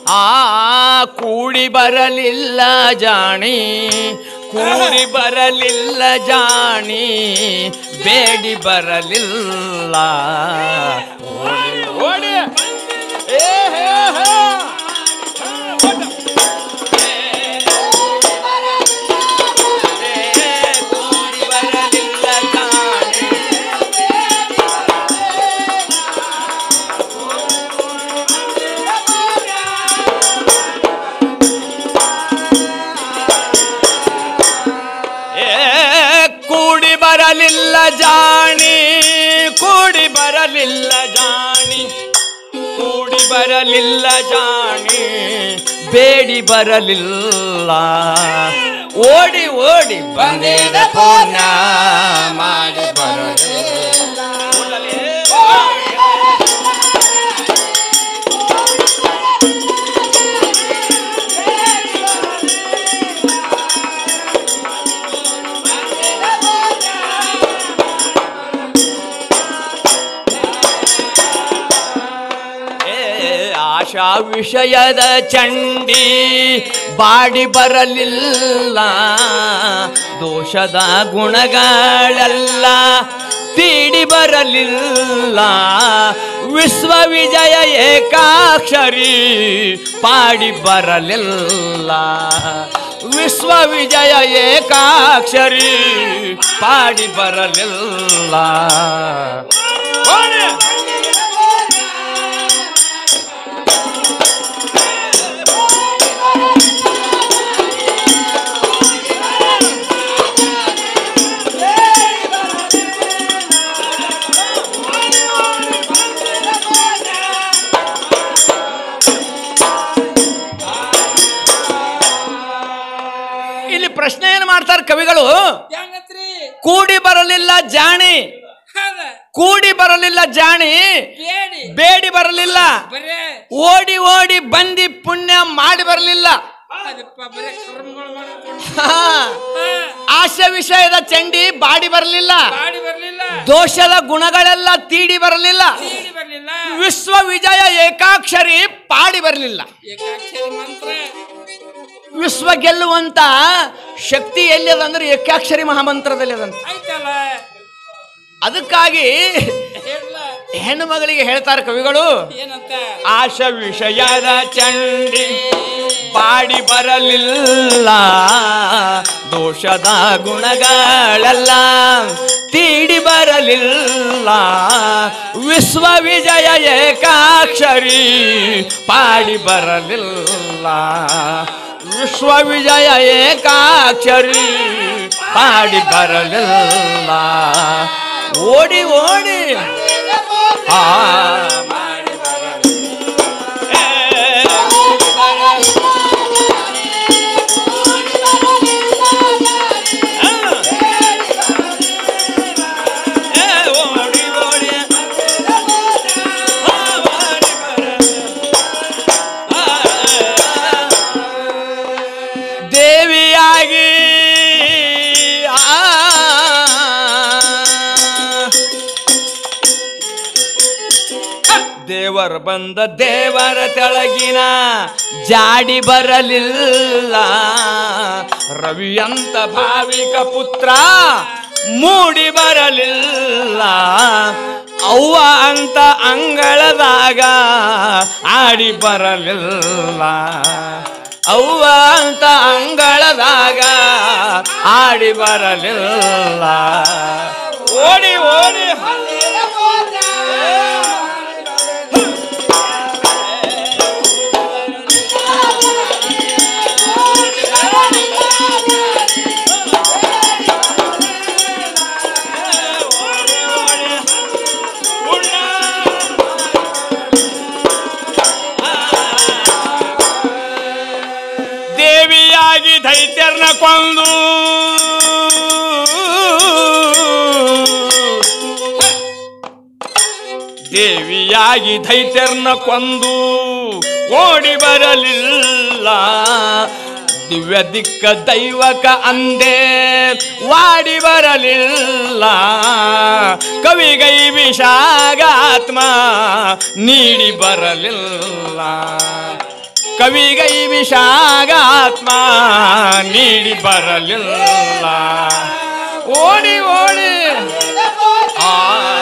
ಆ ಕೂಡಿ ಬರಲಿಲ್ಲ ಜಾಣಿ ಕೂಡಿ ಬರಲಿಲ್ಲ ಜಾಣಿ ಬೇಡಿ ಬರಲಿಲ್ಲ ಓಡಿ ಓಡಿ ಏ ಹೇ ಹೇ. ಏ, ಕೂಡಿ ಬರಲಿಲ್ಲ ಜಾಣಿ ಏ ಕೂಡಿ ಬರಲಿಲ್ಲ ಜಾಣಿ ಕೂಡಿ ಬರಲಿಲ್ಲ ಜಾಣಿ ಕೂಡಿ ಬರಲಿಲ್ಲ ಜಾಣಿ ಬೇಡಿ ಬರಲಿಲ್ಲ ಓಡಿ ಓಡಿ ಬಂದಿದ ಪುಣ್ಯ ಮಾಡಿ ಬರಲಿಲ್ಲ ಏ, ಆಶಾ ವಿಷಯದ ಚಂಡಿ ಬಾಡಿ ಬರಲಿಲ್ಲ ದೋಷದ ಗುಣಗಳೆಲ್ಲ ತೀಡಿ ಬರಲಿಲ್ಲ ವಿಶ್ವ ವಿಜಯ ಏಕಾಕ್ಷರಿ ಪಾಡಿ ಬರಲಿಲ್ಲ ವಿಶ್ವ ವಿಜಯ ಏಕಾಕ್ಷರಿ ಪಾಡಿ ಬರಲಿಲ್ಲ ಓಡಿ! ಇಲ್ಲಿ ಪ್ರಶ್ನೆ ಏನು ಮಾಡ್ತಾರೆ ಕವಿಗಳು ಹೆಂಗತ್ರಿ ಕೂಡಿ ಬರಲಿಲ್ಲ ಜಾಣಿ ಹೌದ ಕೂಡಿ ಬರಲಿಲ್ಲ ಜಾಣಿ ಬೇಡಿ ಬೇಡಿ ಬರಲಿಲ್ಲ ಬರೇ ಓಡಿ ಓಡಿ ಬಂದಿ ಪುಣ್ಯ ಮಾಡಿ ಬರಲಿಲ್ಲ ಅದಪ್ಪ ಬರೇ ಕರ್ಮಗಳು ಮಾಡ್ಕೊಂಡು ಆಶೆ ವಿಷಯದ ಚಂಡಿ ಬಾಡಿ ಬರಲಿಲ್ಲ ಬಾಡಿ ಬರ್ಲಿಲ್ಲ ದೋಷದ ಗುಣಗಳೆಲ್ಲ ತೀಡಿ ಬರಲಿಲ್ಲ ತೀಡಿ ಬರ್ಲಿಲ್ಲ ವಿಶ್ವ ವಿಜಯ ಏಕಾಕ್ಷರಿ ಪಾಡಿ ಬರಲಿಲ್ಲ ಏಕಾಕ್ಷರಿ ಮಂತ್ರ ವಿಶ್ವ ಗೆಲ್ಲುವಂತ ಶಕ್ತಿ ಎಲ್ಲಿದೆ ಅಂದ್ರೆ ಏಕಾಕ್ಷರಿ ಮಹಾಮಂತ್ರದಲ್ಲಿ ಅದಂತ ಆಯ್ತಲ್ಲ ಅದಕ್ಕಾಗಿ ಹೇಳ ಹೆಣ್ಣು ಮಗಳಿಗೆ ಹೇಳ್ತಾರೆ ಕವಿಗಳು ಏನಂತ ಆಶ ವಿಷಯದ ಚಂಡಿ ಪಾಡಿ ಬರಲಿಲ್ಲ ದೋಷದ ಗುಣಗಳೆಲ್ಲ ತೀಡಿ ಬರಲಿಲ್ಲ ವಿಶ್ವ ವಿಜಯ ಏಕಾಕ್ಷರಿ ಪಾಡಿ ಬರಲಿಲ್ಲ ವಿಶ್ವ ವಿಜಯ ಏಕಾಕ್ಷರಿ ಪಾಡಿ ಬರಲಿಲ್ಲ ಓಡಿ ಓಡಿ ಆ ಮಾಡಿ ದೇವಿಯಾಗಿ ಆ ದೇವರ ಬಂದ ದೇವರ ತೆಳಗಿನ ಜಾಡಿ ಬರಲಿಲ್ಲ ರವಿಯಂತ ಭಾವಿಕ ಪುತ್ರ ಮೂಡಿ ಬರಲಿಲ್ಲ ಅವ್ವ ಅಂತ ಅಂಗಳದಾಗ ಆಡಿ ಬರಲಿಲ್ಲ ಅವ್ವ ಅಂತ ಅಂಗಳದಾಗ ಆಡಿ ಬರಲಿಲ್ಲ ಓಡಿ ಓಡಿ ದೇವಿಯಾಗಿ ದೈತ್ಯರ್ನ ಕೊಂದು ದೇವಿಯಾಗಿ ದೈತ್ಯರ್ನ ಕೊಂದು ಓಡಿ ಬರಲಿಲ್ಲ ದಿವ್ಯ ದಿಕ್ಕ ದೈವಕ ಅಂದೆ ವಾಡಿ ಬರಲಿಲ್ಲ ಕವಿಗೈ ವಿಷಾಗಾತ್ಮ ನೀಡಿ ಬರಲಿಲ್ಲ ಕವಿಗೈ ವಿಷಾಗಾತ್ಮ ನೀಡಿ ಬರಲಿಲ್ಲ ಓಡಿ ಓಡಿ ಆ